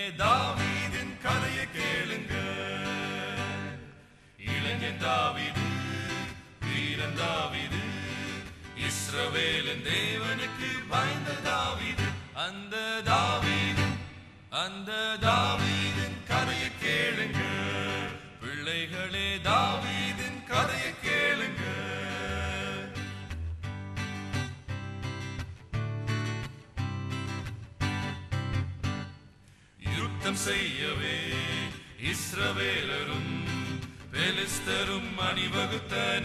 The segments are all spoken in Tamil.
தாவீதின் கதையை கேளுங்க இளைஞன் தாவீது வீரன் தாவீது இஸ்ரவேலின் தேவனுக்கு பயந்த தாவீது அந்த தாவீது அந்த தாவீதின் கதையை கேளுங்க பிள்ளைகளே தாவீதின் கதையை கேளுங்க யுத்தம் செய்யவே இஸ்ரவேலரும் பெலிஸ்தரும் அணிவகுத்தன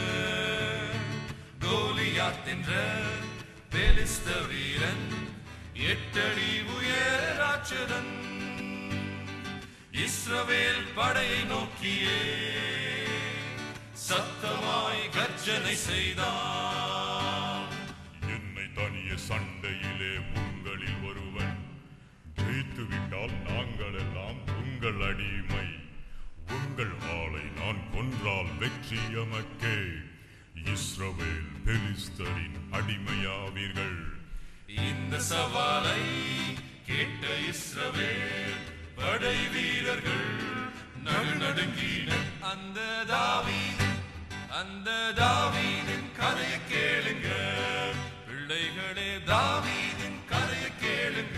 கோலியாத் என்ற பெலிஸ்த வீரன் எட்டடி உயர ராட்சதன் இஸ்ரவேல் படையை நோக்கியே சத்தமாய் கர்ஜனை செய்தான் என்னை தனிய சண்டையிலே உங்களில் ஒருவன் ஜெயித்து விட்டால் நாங்கள் எல்லாம் உங்கள் அடிமை உங்கள் ஆளை நான் கொன்றால் வெற்றி எமக்கே இஸ்ரவேல் பெலிஸ்தரின் அடிமையாவீர்கள் இந்த சவாலை கேட்ட இஸ்ரவேல் படை வீரர்கள் நடுநடுங்கினர் அந்த தாவீது அந்த தாவீதின் கதையை கேளுங்க பிள்ளைகளே தாவீதின் கதையை கேளுங்க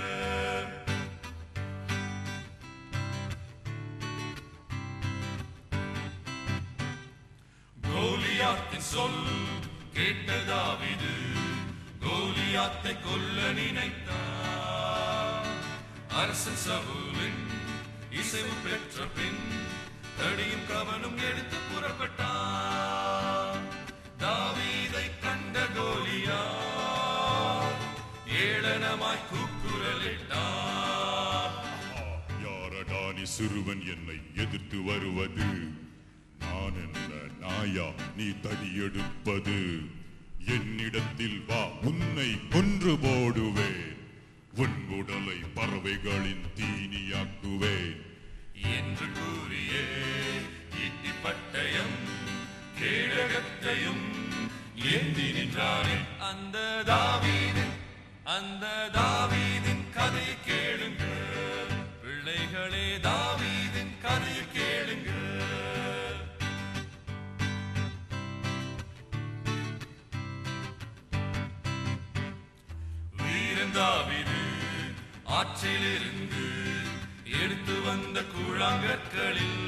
கோலியாத்தின் சொல் கேட்ட தாவீது கோலியாத்தை கொல்ல நினைத்தான் அரசன் சவுலின் இசைவு பெற்ற பின் தடியும் கவனும் எடுத்து புறப்பட்டான் தாவீதை கண்ட கோலியா ஏளனமாய் கூக்குரலிட்டான் யாரடா நீ சிறுவன் என்னை எதிர்த்து வருவது நான் என்ன நாயா நீ தடியெடுப்பது என்னிடத்தில் வா உன்னை கொன்று போடுவேன் உன் உடலை பறவைகளின் தீனியாக்குவேன் என்று கூறியே ஈட்டி பட்டயம் கேடகத்தையும் ஏந்தி நின்றானே அந்த தாவீதின் அந்த தாவீதின் கதையை கேளுங்க பிள்ளைகளே தாவீதின் கதையை கேளுங்க வீரன் தாவீது ஆற்றிலிருந்து எடுத்து வந்த கூழாங்கற்களில்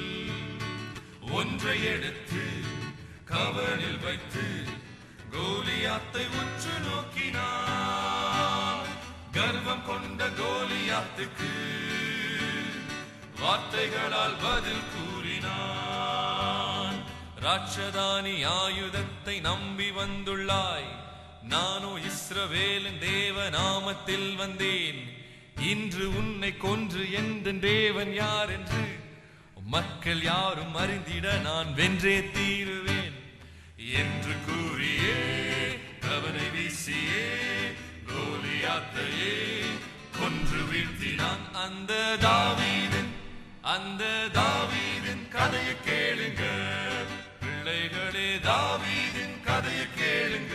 ஒன்றை எடுத்து கவனில் வைத்து கோலியாத்தை உற்று நோக்கினார் கர்வம் கொண்ட கோலியாத்துக்கு வார்த்தைகளால் பதில் கூறினான் ராட்சதானி ஆயுதத்தை நம்பி வந்துள்ளாய் நானோ இஸ்ரவேலின் தேவ நாமத்தில் வந்தேன் இன்று உன்னை கொன்று என்ற தேவன் யார் என்று மக்கள் யாரும் அறிந்திட நான் வென்றே தீருவேன் என்று கூறியே கவனை வீசியே கோலியாத்தையே கொன்று வீழ்த்தினான் அந்த தாவீதின் அந்த தாவீதின் கதையை கேளுங்க பிள்ளைகளே தாவீதின் கதையை கேளுங்க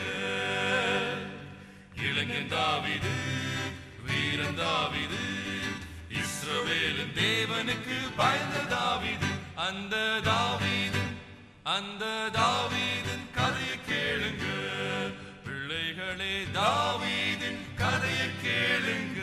இளைஞன் தாவீது வீரன் தாவீது இஸ்ரவேலின் தேவனுக்கு பயந்த தாவீது அந்த தாவீதின் அந்த தாவீதின் கதையை கேளுங்க பிள்ளைகளே தாவீதின் கதையை கேளுங்க